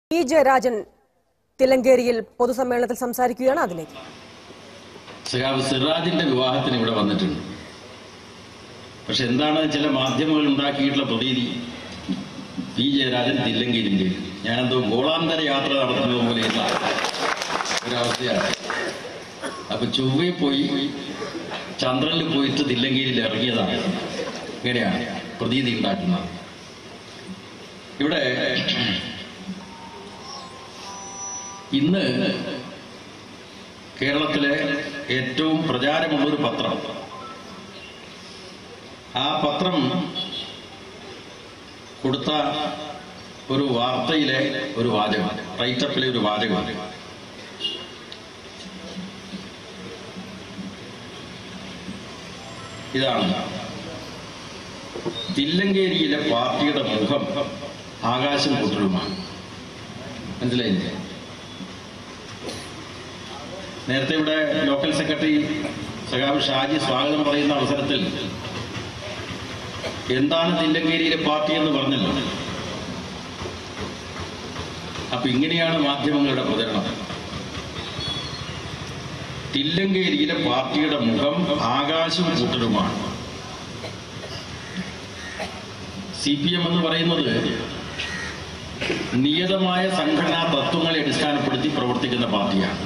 P Jayarajan തിലങ്കേരിയിൽ പൊതുസമ്മേളനത്തിൽ സംസാരിക്കുകയാണ് അതിലേക്ക് സഖാവ് സിറാജിന്റെ വിവാഹത്തിന് ഇവിടെ വന്നിട്ടുണ്ട് പക്ഷെ എന്താണ് ചില മാധ്യമങ്ങൾ ഉണ്ടാക്കിയിട്ടുള്ള പ്രതീതി പി ജയരാജൻ തില്ലങ്കേരിന്റെ ഞാനെന്തോ ഗോളാന്തര യാത്ര നടത്തുന്നത് പോലെയുള്ള ഒരവസ്ഥയാണ് അപ്പൊ ചൊവ്വയിൽ പോയി ചന്ദ്രനിൽ പോയിട്ട് തില്ലങ്കേരിയിൽ ഇറങ്ങിയതാണ് ഇങ്ങനെയാണ് പ്രതീതി ഉണ്ടാക്കുന്നത് ഇവിടെ ഇന്ന് കേരളത്തിലെ ഏറ്റവും പ്രചാരമുള്ളൊരു പത്രം ആ പത്രം കൊടുത്ത ഒരു വാർത്തയിലെ ഒരു വാചകം റൈറ്റപ്പിലെ ഒരു വാചകം ഇതാണ് തില്ലങ്കേരിയിലെ പാർട്ടിയുടെ മുഖം ആകാശം കൂട്ടലുമാണ് മനസ്സിലായില്ലേ നേരത്തെ ഇവിടെ ലോക്കൽ സെക്രട്ടറി സഖാവ് ഷാജി സ്വാഗതം പറയുന്ന അവസരത്തിൽ എന്താണ് തില്ലങ്കേരിയിലെ പാർട്ടി എന്ന് പറഞ്ഞല്ലോ അപ്പൊ ഇങ്ങനെയാണ് മാധ്യമങ്ങളുടെ പ്രചരണം തില്ലങ്കേരിയിലെ പാർട്ടിയുടെ മുഖം ആകാശം കൂട്ടലുമാണ് സി പി എം എന്ന് പറയുന്നത് നിയതമായ സംഘടനാ തത്വങ്ങളെ അടിസ്ഥാനപ്പെടുത്തി പ്രവർത്തിക്കുന്ന പാർട്ടിയാണ്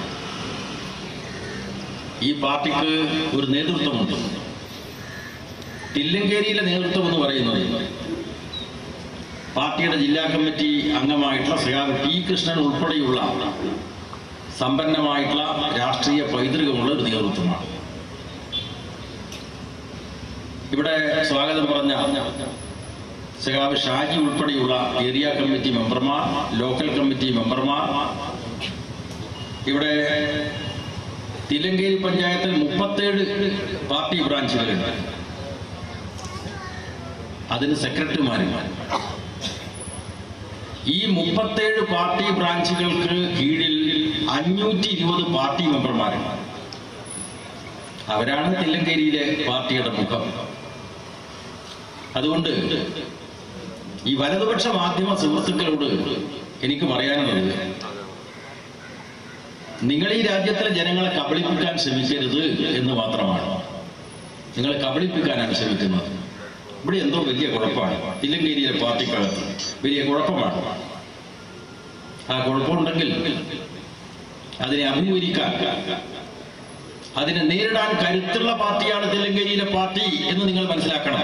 ഈ പാർട്ടിക്ക് ഒരു നേതൃത്വമുണ്ട് തില്ലങ്കേരിയിലെ നേതൃത്വം എന്ന് പറയുന്നത് പാർട്ടിയുടെ ജില്ലാ കമ്മിറ്റി അംഗമായിട്ടുള്ള ശ്രീകാവ് ടി കൃഷ്ണൻ ഉൾപ്പെടെയുള്ള സമ്പന്നമായിട്ടുള്ള രാഷ്ട്രീയ പൈതൃകമുള്ള ഒരു നേതൃത്വമാണ് ഇവിടെ സ്വാഗതം പറഞ്ഞ സഖാവ് ഷാജി ഉൾപ്പെടെയുള്ള ഏരിയ കമ്മിറ്റി മെമ്പർമാർ ലോക്കൽ കമ്മിറ്റി മെമ്പർമാർ ഇവിടെ തിലങ്കേരി പഞ്ചായത്തിൽ മുപ്പത്തേഴ് പാർട്ടി ബ്രാഞ്ചുകളുണ്ട് അതിന് സെക്രട്ടറിമാരും ഈ മുപ്പത്തേഴ് പാർട്ടി ബ്രാഞ്ചുകൾക്ക് കീഴിൽ അഞ്ഞൂറ്റി ഇരുപത് പാർട്ടി മെമ്പർമാരുണ്ട് അവരാണ് തില്ലങ്കേരിയിലെ പാർട്ടിയുടെ മുഖം അതുകൊണ്ട് ഈ വലതുപക്ഷ മാധ്യമ സുഹൃത്തുക്കളോട് എനിക്ക് പറയാനുള്ളത് നിങ്ങൾ ഈ രാജ്യത്തിലെ ജനങ്ങളെ കബളിപ്പിക്കാൻ ശ്രമിക്കരുത് എന്ന് മാത്രമാണ് നിങ്ങൾ കബളിപ്പിക്കാനാണ് ശ്രമിക്കുന്നത് ഇവിടെ എന്തോ വലിയ കുഴപ്പമാണ് തില്ലങ്കേരിയിലെ പാർട്ടിക്കകത്ത് വലിയ കുഴപ്പമാണ് ആ കുഴപ്പമുണ്ടെങ്കിൽ അതിനെ അഭിമുഖീകരിക്കാൻ അതിനെ നേരിടാൻ കരുത്തുള്ള പാർട്ടിയാണ് തില്ലങ്കേരിയിലെ പാർട്ടി എന്ന് നിങ്ങൾ മനസ്സിലാക്കണം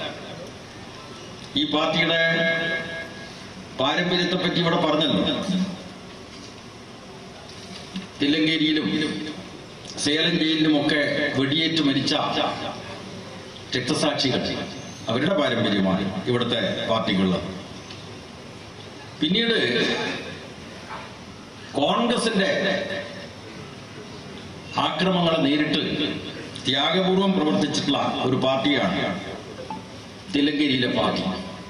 ഈ പാർട്ടിയുടെ പാരമ്പര്യത്തെ പറ്റി ഇവിടെ പറഞ്ഞല്ലോ തില്ലങ്കേരിയിലും സേലം ജയിലിലുമൊക്കെ വെടിയേറ്റ് മരിച്ച രക്തസാക്ഷികൾ അവരുടെ പാരമ്പര്യമാണ് ഇവിടുത്തെ പാർട്ടിക്കുള്ളത് പിന്നീട് കോൺഗ്രസിന്റെ ആക്രമങ്ങളെ നേരിട്ട് ത്യാഗപൂർവം പ്രവർത്തിച്ചിട്ടുള്ള ഒരു പാർട്ടിയാണ് തില്ലങ്കേരിയിലെ പാർട്ടി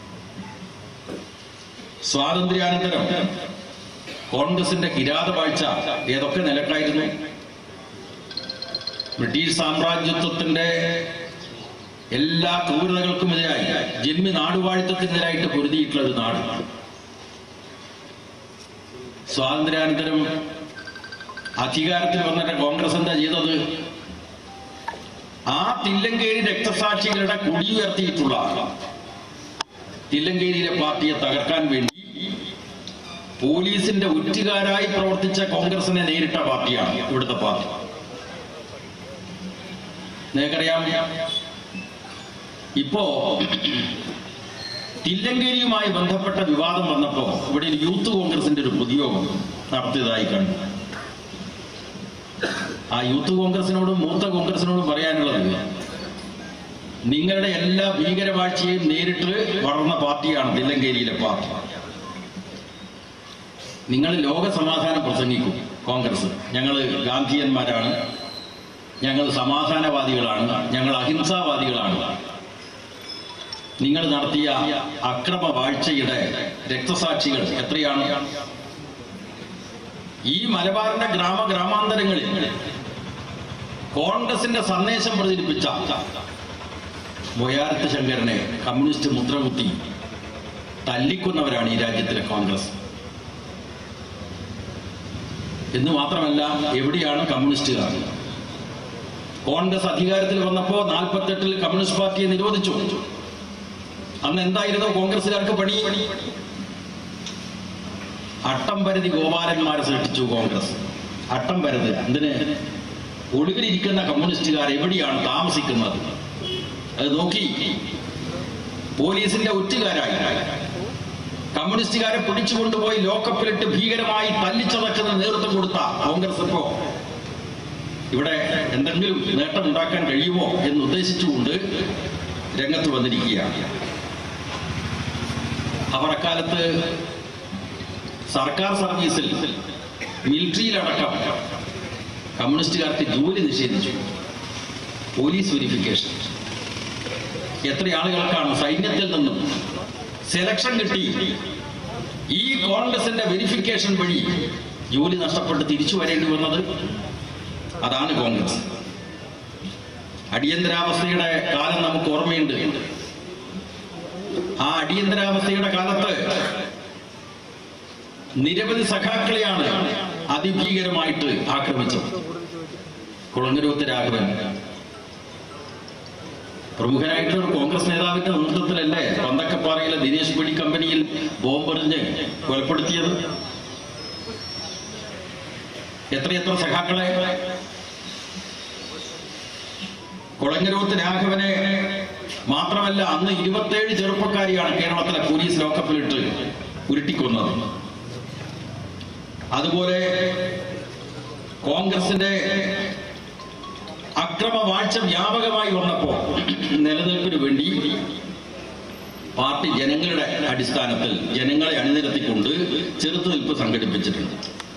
സ്വാതന്ത്ര്യാനന്തരം കോൺഗ്രസിന്റെ കിരാതവാഴ്ച ഏതൊക്കെ നിലക്കായിരുന്നു ബ്രിട്ടീഷ് സാമ്രാജ്യത്വത്തിന്റെ എല്ലാ ക്രൂരതകൾക്കുമെതിരായി ജന്മി നാടുവാഴ്ത്തത്തിനെതിരായിട്ട് പൊരുതിയിട്ടുള്ള ഒരു നാട് സ്വാതന്ത്ര്യാനന്തരം അധികാരത്തിൽ വന്നിട്ട് കോൺഗ്രസ് എന്താ ചെയ്തത് ആ തില്ലങ്കേരി രക്തസാക്ഷികളുടെ കുടിയുയർത്തിയിട്ടുള്ള തില്ലങ്കേരിയിലെ പാർട്ടിയെ തകർക്കാൻ വേണ്ടി പോലീസിന്റെ ഉറ്റുകാരായി പ്രവർത്തിച്ച കോൺഗ്രസിനെ നേരിട്ട പാർട്ടിയാണ് ഇവിടുത്തെ പാർട്ടി നിങ്ങൾക്കറിയാം ഇപ്പോ തില്ലങ്കേരിയുമായി ബന്ധപ്പെട്ട വിവാദം വന്നപ്പോ ഇവിടെ ഒരു യൂത്ത് കോൺഗ്രസിന്റെ ഒരു പൊതുയോഗം നടത്തിയതായി കണ്ടു ആ യൂത്ത് കോൺഗ്രസിനോടും മൂത്ത കോൺഗ്രസിനോടും പറയാനുള്ളത് നിങ്ങളുടെ എല്ലാ ഭീകരവാഴ്ചയും നേരിട്ട് വളർന്ന പാർട്ടിയാണ് തില്ലങ്കേരിയിലെ പാർട്ടി നിങ്ങൾ ലോക സമാധാനം പ്രസംഗിക്കും കോൺഗ്രസ് ഞങ്ങൾ ഗാന്ധിയന്മാരാണ് ഞങ്ങൾ സമാധാനവാദികളാണ് ഞങ്ങൾ അഹിംസാവാദികളാണ് നിങ്ങൾ നടത്തിയ അക്രമ വാഴ്ചയുടെ രക്തസാക്ഷികൾ എത്രയാണ് ഈ മലബാറിന്റെ ഗ്രാമ ഗ്രാമാന്തരങ്ങളിൽ കോൺഗ്രസിന്റെ സന്ദേശം പ്രചരിപ്പിച്ച മൊയാരത്ത് ശങ്കരനെ കമ്മ്യൂണിസ്റ്റ് മുദ്രകുത്തി തല്ലിക്കൊന്നവരാണ് ഈ രാജ്യത്തിലെ കോൺഗ്രസ് എന്ന് മാത്രമല്ല എവിടെയാണ് കമ്മ്യൂണിസ്റ്റുകാർ കോൺഗ്രസ് അധികാരത്തിൽ വന്നപ്പോ നാൽപ്പത്തെട്ടിൽ കമ്മ്യൂണിസ്റ്റ് പാർട്ടിയെ നിരോധിച്ചു അന്ന് എന്തായിരുന്നു കോൺഗ്രസുകാർക്ക് പണി അട്ടം പരതി ഗോപാലന്മാരെ സൃഷ്ടിച്ചു കോൺഗ്രസ് അട്ടം പരത് എന്തിന് ഒടുവിലിരിക്കുന്ന കമ്മ്യൂണിസ്റ്റുകാർ എവിടെയാണ് താമസിക്കുന്നത് അത് നോക്കി പോലീസിന്റെ ഒറ്റുകാരായി കമ്മ്യൂണിസ്റ്റുകാരെ പിടിച്ചുകൊണ്ടുപോയി ലോക്കപ്പിലിട്ട് ഭീകരമായി തല്ലിച്ചതക്കുന്ന നേതൃത്വം കൊടുത്ത കോൺഗ്രസ് ഇപ്പോ ഇവിടെ എന്തെങ്കിലും നേട്ടം ഉണ്ടാക്കാൻ കഴിയുമോ എന്ന് ഉദ്ദേശിച്ചുകൊണ്ട് രംഗത്ത് വന്നിരിക്കുകയാണ് അവർ അക്കാലത്ത് സർക്കാർ സർവീസിൽ മിലിറ്ററിയിലടക്കം കമ്മ്യൂണിസ്റ്റുകാർക്ക് ജോലി നിഷേധിച്ചു പോലീസ് വെരിഫിക്കേഷൻ എത്ര ആളുകൾക്കാണ് സൈന്യത്തിൽ നിന്നും സെലക്ഷൻ കിട്ടി ഈ കോൺഗ്രസിന്റെ വെരിഫിക്കേഷൻ വഴി ജോലി നഷ്ടപ്പെട്ട് തിരിച്ചു വരേണ്ടി വന്നത് അതാണ് കോൺഗ്രസ് അടിയന്തരാവസ്ഥയുടെ കാലം നമുക്ക് ഓർമ്മയുണ്ട് ആ അടിയന്തരാവസ്ഥയുടെ കാലത്ത് നിരവധി സഖാക്കളെയാണ് അതിഭീകരമായിട്ട് ആക്രമിച്ചത് കുളങ്ങരൂത്ത് രാഘവൻ പ്രമുഖനായിട്ടുള്ള ഒരു കോൺഗ്രസ് നേതാവിന്റെ നേതൃത്വത്തിലല്ലേ പന്തക്കപ്പാറയിലെ ദിനേശ് പിടി കമ്പനിയിൽ ബോംബെറിഞ്ഞ് കൊലപ്പെടുത്തിയത് എത്രയെത്ര സഖാക്കളെ കുളങ്ങരൂത്ത് രാഘവനെ മാത്രമല്ല അന്ന് ഇരുപത്തേഴ് ചെറുപ്പക്കാരിയാണ് കേരളത്തിലെ പോലീസ് ലോക്കപ്പിലിട്ട് ഉരുട്ടിക്കൊന്നത് അതുപോലെ കോൺഗ്രസിന്റെ അക്രമവാഴ്ച വ്യാപകമായി വന്നപ്പോ നിലനിൽപ്പിന് വേണ്ടി പാർട്ടി ജനങ്ങളുടെ അടിസ്ഥാനത്തിൽ ജനങ്ങളെ അണിനിരത്തിക്കൊണ്ട് ചെറുത്തുനിൽപ്പ് സംഘടിപ്പിച്ചിട്ടുണ്ട്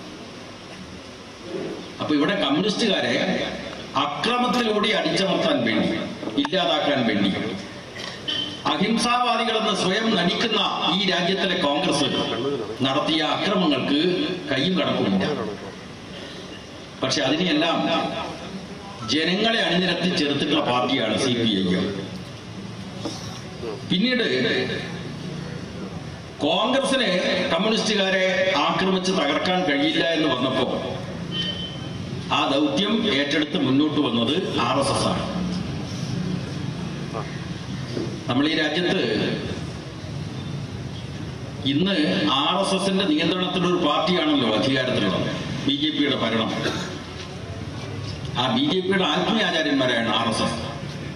അപ്പൊ ഇവിടെ കമ്മ്യൂണിസ്റ്റുകാരെ അക്രമത്തിലൂടെ അടിച്ചമർത്താൻ വേണ്ടി ഇല്ലാതാക്കാൻ വേണ്ടി അഹിംസാവാദികളെന്ന് സ്വയം നടിക്കുന്ന ഈ രാജ്യത്തിലെ കോൺഗ്രസ് നടത്തിയ അക്രമങ്ങൾക്ക് കയ്യും കണക്കുമില്ല പക്ഷെ അതിനെയെല്ലാം ജനങ്ങളെ അണിനിരത്തി ചെറുത്തിട്ടുള്ള പാർട്ടിയാണ് സി പി ഐ എം പിന്നീട് കോൺഗ്രസിന് കമ്മ്യൂണിസ്റ്റുകാരെ ആക്രമിച്ച് തകർക്കാൻ കഴിയില്ല എന്ന് വന്നപ്പോ ആ ദൗത്യം ഏറ്റെടുത്ത് മുന്നോട്ട് വന്നത് ആർ എസ് എസ് ആണ് നമ്മൾ ഈ രാജ്യത്ത് ഇന്ന് ആർ എസ് എസിന്റെ നിയന്ത്രണത്തിലുള്ള ഒരു പാർട്ടിയാണല്ലോ അധികാരത്തിലുള്ളത് ബി ജെ പിയുടെ ഭരണം ആ ബി ജെ പിയുടെ ആത്മീയാചാര്യന്മാരാണ് ആർ എസ് എസ്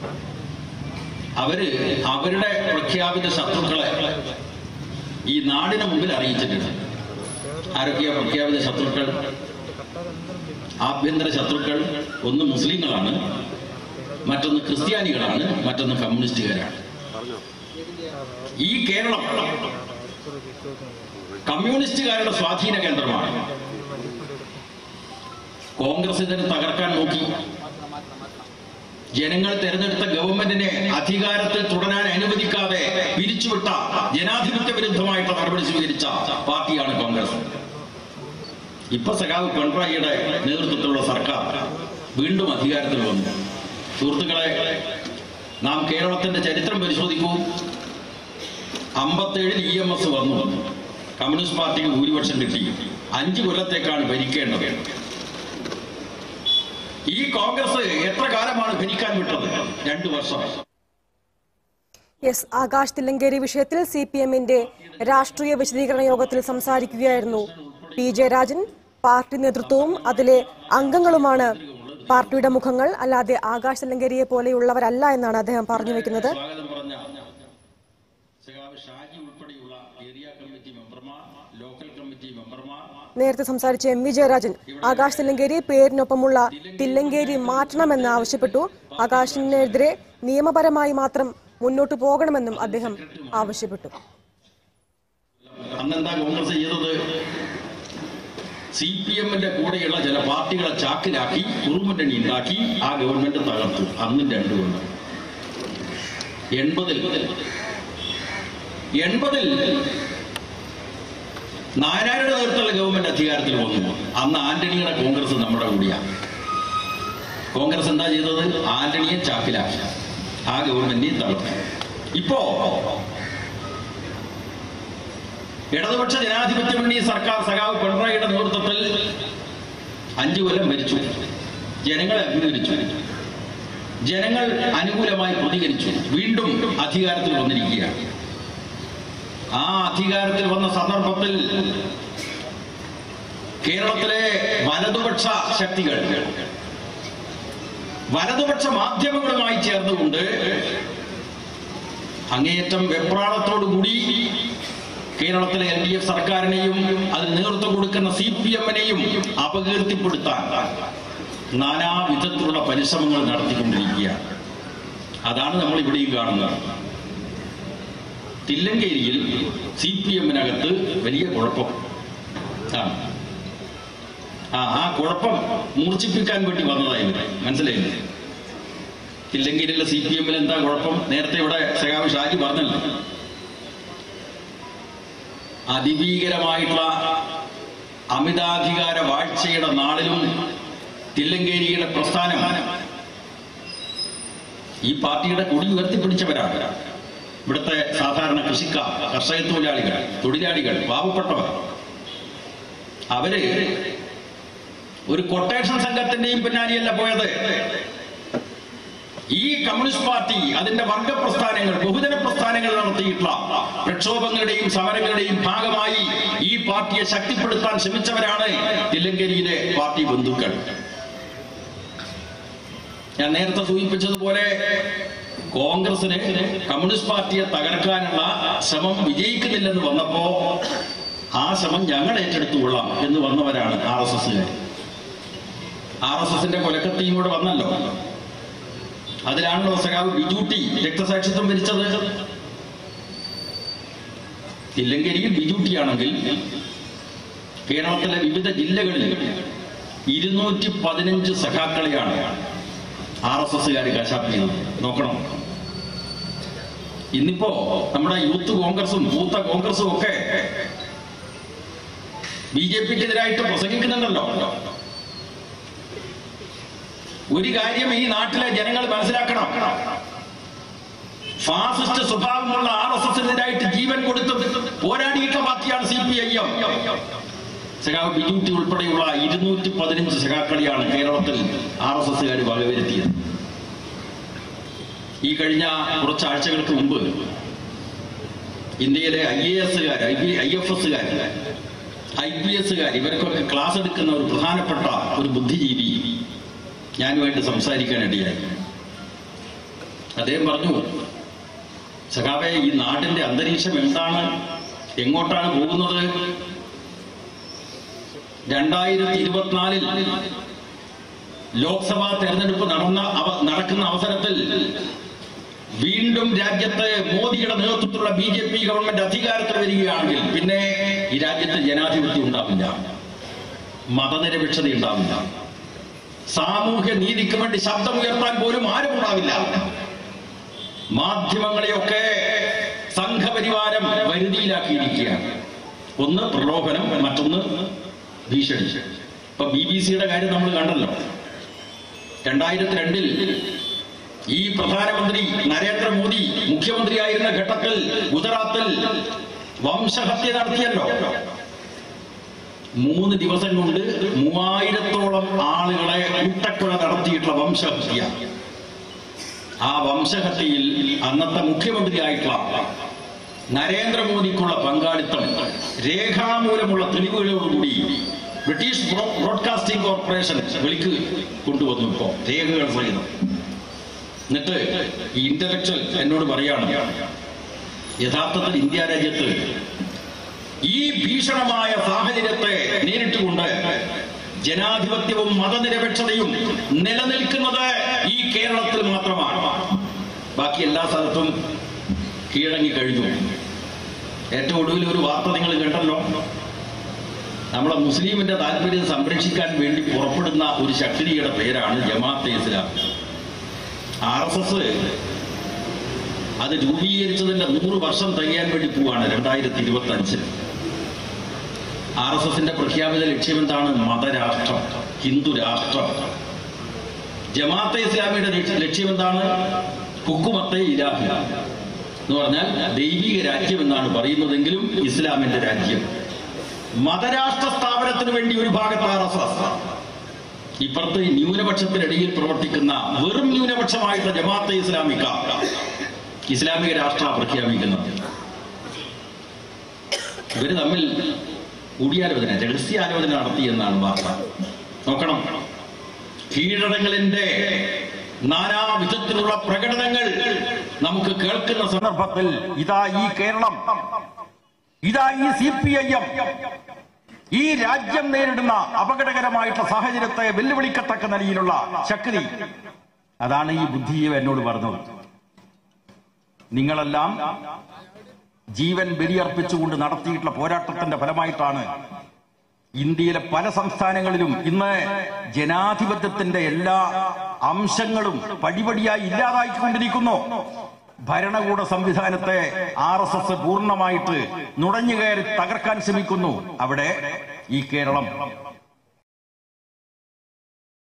അവര് അവരുടെ പ്രഖ്യാപിത ശത്രുക്കളെ ഈ നാടിന് മുമ്പിൽ അറിയിച്ചിട്ടുണ്ട് ആരൊക്കെയാ പ്രഖ്യാപിത ശത്രുക്കൾ ആഭ്യന്തര ശത്രുക്കൾ ഒന്ന് മുസ്ലിങ്ങളാണ് മറ്റൊന്ന് ക്രിസ്ത്യാനികളാണ് മറ്റൊന്ന് കമ്മ്യൂണിസ്റ്റുകാരാണ് ഈ കേരളം കമ്മ്യൂണിസ്റ്റുകാരുടെ സ്വാധീന കേന്ദ്രമാണ് കോൺഗ്രസ് ഇതിനെ തകർക്കാൻ നോക്കി ജനങ്ങൾ തെരഞ്ഞെടുത്ത ഗവൺമെന്റിനെ അധികാരത്തിൽ തുടരാൻ അനുവദിക്കാതെ പിരിച്ചുവിട്ട ജനാധിപത്യ വിരുദ്ധമായിട്ടുള്ള നടപടി സ്വീകരിച്ച പാർട്ടിയാണ് കോൺഗ്രസ് ഇപ്പൊ സഖാവ് പിണറായിയുടെ നേതൃത്വത്തിലുള്ള സർക്കാർ വീണ്ടും അധികാരത്തിൽ വന്നു സുഹൃത്തുക്കളെ നാം കേരളത്തിന്റെ ചരിത്രം പരിശോധിക്കൂ അമ്പത്തേഴിൽ ഇ എം എസ് വന്നു കമ്മ്യൂണിസ്റ്റ് പാർട്ടിക്ക് ഭൂരിപക്ഷം കിട്ടി അഞ്ചു കൊല്ലത്തേക്കാണ് ഭരിക്കേണ്ടത് ഈ കോൺഗ്രസ് എത്ര കാലമാണ് ഭരിക്കാൻ വിട്ടത് രണ്ടു വർഷം എസ് ആകാശ് തില്ലങ്കേരി വിഷയത്തിൽ സി പി എമ്മിന്റെ രാഷ്ട്രീയ വിശദീകരണ യോഗത്തിൽ സംസാരിക്കുകയായിരുന്നു പി ജയരാജൻ പാർട്ടി നേതൃത്വവും അതിലെ അംഗങ്ങളുമാണ് പാർട്ടിയുടെ മുഖങ്ങൾ അല്ലാതെ ആകാശ് തില്ലങ്കേരിയെ പോലെയുള്ളവരല്ല എന്നാണ് അദ്ദേഹം പറഞ്ഞു വെക്കുന്നത് സ്വാഗതം പറഞ്ഞ സഖാവ് ഷാജി ഉൾപ്പെടെയുള്ള ഏരിയ കമ്മിറ്റി മെമ്പർമാർ ലോക്കൽ കമ്മിറ്റി മെമ്പർമാർ നേരത്തെ സംസാരിച്ച എം വി ജയരാജൻ ആകാശ് തില്ലങ്കേരി പേരിനൊപ്പമുള്ള തില്ലങ്കേരി മാറ്റണമെന്ന് ആവശ്യപ്പെട്ടു ആകാശിനെതിരെ നിയമപരമായി മാത്രം മുന്നോട്ടു പോകണമെന്നും അദ്ദേഹം ആവശ്യപ്പെട്ടു അന്നെന്താ കോൺഗ്രസ് ചെയ്തത് സി പി എമ്മിന്റെ കൂടെയുള്ള ചില പാർട്ടികളെ ചാക്കിലാക്കി കുറുമുന്നണി ഉണ്ടാക്കി ആ ഗവൺമെന്റ് തകർത്തു അന്നും രണ്ടു കൊല്ലം എൺപതിൽ എൺപതിൽ നാരായണ നേതൃത്വമുള്ള ഗവൺമെന്റ് അധികാരത്തിൽ വന്നു അന്ന് ആന്റണിയുടെ കോൺഗ്രസ് നമ്മുടെ കൂടിയാണ് കോൺഗ്രസ് എന്താ ചെയ്തത് ആന്റണിയെ ചാക്കിലാക്കി ആ ഗവൺമെന്റിനെ തളർത്തി ഇപ്പോ ഇടതുപക്ഷ ജനാധിപത്യ മുന്നണി സർക്കാർ സഖാവ് പിണറായിയുടെ നേതൃത്വത്തിൽ അഞ്ചു കൊല്ലം ഭരിച്ചു ജനങ്ങളെ അംഗീകരിച്ചു ജനങ്ങൾ അനുകൂലമായി പ്രതികരിച്ചു വീണ്ടും അധികാരത്തിൽ വന്നിരിക്കുകയാണ് ആ അധികാരത്തിൽ വന്ന സന്ദർഭത്തിൽ കേരളത്തിലെ വലതുപക്ഷ ശക്തികൾ വലതുപക്ഷ മാധ്യമങ്ങളുമായി ചേർന്നുകൊണ്ട് അങ്ങേയറ്റം വെപ്രാളത്തോടുകൂടി കേരളത്തിലെ എൽ ഡി എഫ് സർക്കാരിനെയും അതിന് നേതൃത്വം കൊടുക്കുന്ന സി പി എമ്മിനെയും അപകീർത്തിപ്പെടുത്താൻ നാനാവിധത്തിലുള്ള പരിശ്രമങ്ങൾ നടത്തിക്കൊണ്ടിരിക്കുകയാണ് അതാണ് നമ്മൾ ഇവിടെയും കാണുന്നത് തില്ലങ്കേരിയിൽ സി പി എമ്മിനകത്ത് വലിയ കുഴപ്പം ആണ് ആ ആ കുഴപ്പം മൂർച്ഛിപ്പിക്കാൻ വേണ്ടി വന്നതായിരുന്നു മനസ്സിലായില്ലേ തില്ലങ്കേരിയിലെ സി പി എമ്മിൽ എന്താ കുഴപ്പം നേരത്തെ ഇവിടെ സഖാവ് ഷാജി പറഞ്ഞല്ലോ അതിഭീകരമായിട്ടുള്ള അമിതാധികാര വാഴ്ചയുടെ നാളിലും തില്ലങ്കേരിയുടെ പ്രസ്ഥാനം ഈ പാർട്ടിയുടെ കൊടി ഉയർത്തിപ്പിടിച്ചവരാണ് ഇവിടുത്തെ സാധാരണ കൃഷിക്കാർ കർഷക തൊഴിലാളികൾ തൊഴിലാളികൾ പാവപ്പെട്ടവർ അവര് ഒരു കൊട്ടേഷൻ സംഘത്തിന്റെയും പിന്നാലെയല്ല പോയത് ഈ കമ്മ്യൂണിസ്റ്റ് പാർട്ടി അതിന്റെ വർഗ പ്രസ്ഥാനങ്ങൾ ബഹുജന പ്രസ്ഥാനങ്ങൾ നടത്തിയിട്ടുള്ള പ്രക്ഷോഭങ്ങളുടെയും സമരങ്ങളുടെയും ഭാഗമായി ഈ പാർട്ടിയെ ശക്തിപ്പെടുത്താൻ ശ്രമിച്ചവരാണ് തില്ലങ്കരിയിലെ പാർട്ടി ബന്ധുക്കൾ ഞാൻ നേരത്തെ സൂചിപ്പിച്ചതുപോലെ കോൺഗ്രസിന് കമ്മ്യൂണിസ്റ്റ് പാർട്ടിയെ തകർക്കാനുള്ള ശ്രമം വിജയിക്കുന്നില്ലെന്ന് വന്നപ്പോ ആ ശ്രമം ഞങ്ങൾ ഏറ്റെടുത്തുകൊള്ളാം എന്ന് വന്നവരാണ് ആർ എസ് എസ്സുകാർ ആർ എസ് എസിന്റെ കൊലക്കത്തിയും കൂടെ വന്നല്ലോ അതിലാണല്ലോ സഖാവ് ബിജൂട്ടി രക്തസാക്ഷിത്വം വരിച്ചത് തില്ലങ്കരിയിൽ ബിജൂട്ടിയാണെങ്കിൽ കേരളത്തിലെ വിവിധ ജില്ലകളിൽ ഇരുന്നൂറ്റി പതിനഞ്ച് സഖാക്കളെയാണ് ആർ എസ് എസ്സുകാർ കശാപ്പ് ചെയ്തത് നോക്കണം ഇന്നിപ്പോ നമ്മുടെ യൂത്ത് കോൺഗ്രസും പൂത്ത കോൺഗ്രസും ഒക്കെ ബി ജെ പിക്കെതിരായിട്ട് പ്രസംഗിക്കുന്നുണ്ടല്ലോ ഒരു കാര്യം ഈ നാട്ടിലെ ജനങ്ങൾ മനസ്സിലാക്കണം ഫാസിസ്റ്റ് സ്വഭാവമുള്ള ആർ എസ് എസിനെതിരായിട്ട് ജീവൻ കൊടുത്ത് പോരാടിയിട്ടുള്ള പാർട്ടിയാണ് സി പി ഐ എം സഖാവ് ബിജൂട്ടി ഉൾപ്പെടെയുള്ള ഇരുന്നൂറ്റി പതിനഞ്ച് സഖാക്കളിയാണ് കേരളത്തിൽ ആർ എസ് എസുകാർ വകവരുത്തിയത് ഈ കഴിഞ്ഞ കുറച്ചാഴ്ചകൾക്ക് മുമ്പ് ഇന്ത്യയിലെ ഐ എ എസുകാർ ഐ എഫ് എസുകാർ ഐ പി എസുകാർ ഇവർക്കൊക്കെ ക്ലാസ് എടുക്കുന്ന ഒരു പ്രധാനപ്പെട്ട ഒരു ബുദ്ധിജീവി ഞാനുമായിട്ട് സംസാരിക്കാനിടയായി അദ്ദേഹം പറഞ്ഞു സഖാവെ ഈ നാടിന്റെ അന്തരീക്ഷം എന്താണ് എങ്ങോട്ടാണ് പോകുന്നത് രണ്ടായിരത്തി ഇരുപത്തിനാലിൽ ലോക്സഭാ തെരഞ്ഞെടുപ്പ് നടന്ന അവ- നടക്കുന്ന അവസരത്തിൽ വീണ്ടും രാജ്യത്ത് മോദിയുടെ നേതൃത്വത്തിലുള്ള ബി ജെ പി ഗവൺമെന്റ് അധികാരത്തിൽ വരികയാണെങ്കിൽ പിന്നെ ഈ രാജ്യത്ത് ജനാധിപത്യം ഉണ്ടാവില്ല മതനിരപേക്ഷത ഉണ്ടാവില്ല സാമൂഹ്യ നീതിക്ക് വേണ്ടി ശബ്ദമുയർത്താൻ പോലും ആരും ഉണ്ടാവില്ല മാധ്യമങ്ങളെയൊക്കെ സംഘപരിവാരം വരുതിയിലാക്കിയിരിക്കുകയാണ് ഒന്ന് പ്രലോഭനം മറ്റൊന്ന് ഭീഷണി ഇപ്പൊ ബി ബി സിയുടെ കാര്യം നമ്മൾ കണ്ടല്ലോ രണ്ടായിരത്തി രണ്ടിൽ ഈ പ്രധാനമന്ത്രി നരേന്ദ്രമോദി മുഖ്യമന്ത്രിയായിരുന്ന ഘട്ടത്തിൽ ഗുജറാത്തിൽ വംശഹത്യ നടത്തിയല്ലോ മൂന്ന് ദിവസം കൊണ്ട് മൂവായിരത്തോളം ആളുകളെ കൂട്ടക്കൊല നടത്തിയിട്ടുള്ള വംശഹത്യ ആ വംശഹത്യയിൽ അന്നത്തെ മുഖ്യമന്ത്രിയായിട്ടുള്ള നരേന്ദ്രമോദിക്കുള്ള പങ്കാളിത്തം രേഖാമൂലമുള്ള തെളിവുകളോടുകൂടി ബ്രിട്ടീഷ് ബ്രോ- ബ്രോഡ്കാസ്റ്റിംഗ് കോർപ്പറേഷൻ വിളിക്ക് കൊണ്ടുവന്നു ഇപ്പോ രേഖകൾ സഹിതം എന്നിട്ട് ഈ ഇന്റലക്ച്വൽ എന്നോട് പറയാണ് യഥാർത്ഥത്തിൽ ഇന്ത്യ രാജ്യത്ത് ഈ ഭീഷണമായ സാഹചര്യത്തെ നേരിട്ടുകൊണ്ട് ജനാധിപത്യവും മതനിരപേക്ഷതയും നിലനിൽക്കുന്നത് ഈ കേരളത്തിൽ മാത്രമാണ് ബാക്കി എല്ലാ സ്ഥലത്തും കീഴടങ്ങി കഴിഞ്ഞു ഏറ്റവും ഒടുവിൽ ഒരു വാർത്ത നിങ്ങൾ കേട്ടല്ലോ നമ്മളെ മുസ്ലിമിന്റെ താല്പര്യം സംരക്ഷിക്കാൻ വേണ്ടി പുറപ്പെടുന്ന ഒരു ശക്തിയുടെ പേരാണ് Jamaate Islam R S S അത് രൂപീകരിച്ചതിന്റെ നൂറ് വർഷം തികയാൻ വേണ്ടി പോവാണ് രണ്ടായിരത്തി ഇരുപത്തി അഞ്ചിൽ ആർ എസ് എസിന്റെ പ്രഖ്യാപിത ലക്ഷ്യം എന്താണ് മതരാഷ്ട്രം ഹിന്ദു രാഷ്ട്രം ജമാഅത്തെ ഇസ്ലാമിയുടെ ലക്ഷ്യ- ലക്ഷ്യം എന്താണ് ഹുക്കുമത്തെ ഇലാഹി എന്ന് പറഞ്ഞാൽ ദൈവിക രാജ്യം എന്നാണ് പറയുന്നതെങ്കിലും ഇസ്ലാമിന്റെ രാജ്യം മതരാഷ്ട്ര സ്ഥാപനത്തിന് വേണ്ടി ഒരു ഭാഗത്ത് ആർ എസ് എസ് ഇപ്പുറത്ത് ന്യൂനപക്ഷത്തിനിടയിൽ പ്രവർത്തിക്കുന്ന വെറും ന്യൂനപക്ഷമായിട്ടുള്ള ജമാഅത്തെ ഇസ്ലാമിക്ക ഇസ്ലാമിക രാഷ്ട്ര പ്രഖ്യാപിക്കുന്നത് ഇവര് തമ്മിൽ കൂടിയാലോചന രഹസ്യാലോചന നടത്തി എന്നാണ് വാർത്ത നോക്കണം കീഴടങ്ങളിന്റെ നാനാവിധത്തിലുള്ള പ്രകടനങ്ങൾ നമുക്ക് കേൾക്കുന്ന സന്ദർഭത്തിൽ ഇതാ ഈ കേരളം ഇതാ ഈ സി പി ഐ എം ഈ രാജ്യം നേരിടുന്ന അപകടകരമായിട്ടുള്ള സാഹചര്യത്തെ വെല്ലുവിളിക്കത്തക്ക നിലയിലുള്ള ശക്തി അതാണ് ഈ ബുദ്ധിയെ എന്നോട് പറഞ്ഞത് നിങ്ങളെല്ലാം ജീവൻ ബലിയർപ്പിച്ചുകൊണ്ട് നടത്തിയിട്ടുള്ള പോരാട്ടത്തിന്റെ ഫലമായിട്ടാണ് ഇന്ത്യയിലെ പല സംസ്ഥാനങ്ങളിലും ഇന്ന് ജനാധിപത്യത്തിന്റെ എല്ലാ അംശങ്ങളും പടിപടിയായി ഇല്ലാതായിക്കൊണ്ടിരിക്കുന്നു ഭരണകൂട സംവിധാനത്തെ ആർ എസ് എസ് പൂർണ്ണമായിട്ട് നുഴഞ്ഞുകയറി തകർക്കാൻ ശ്രമിക്കുന്നു അവിടെ ഈ കേരളം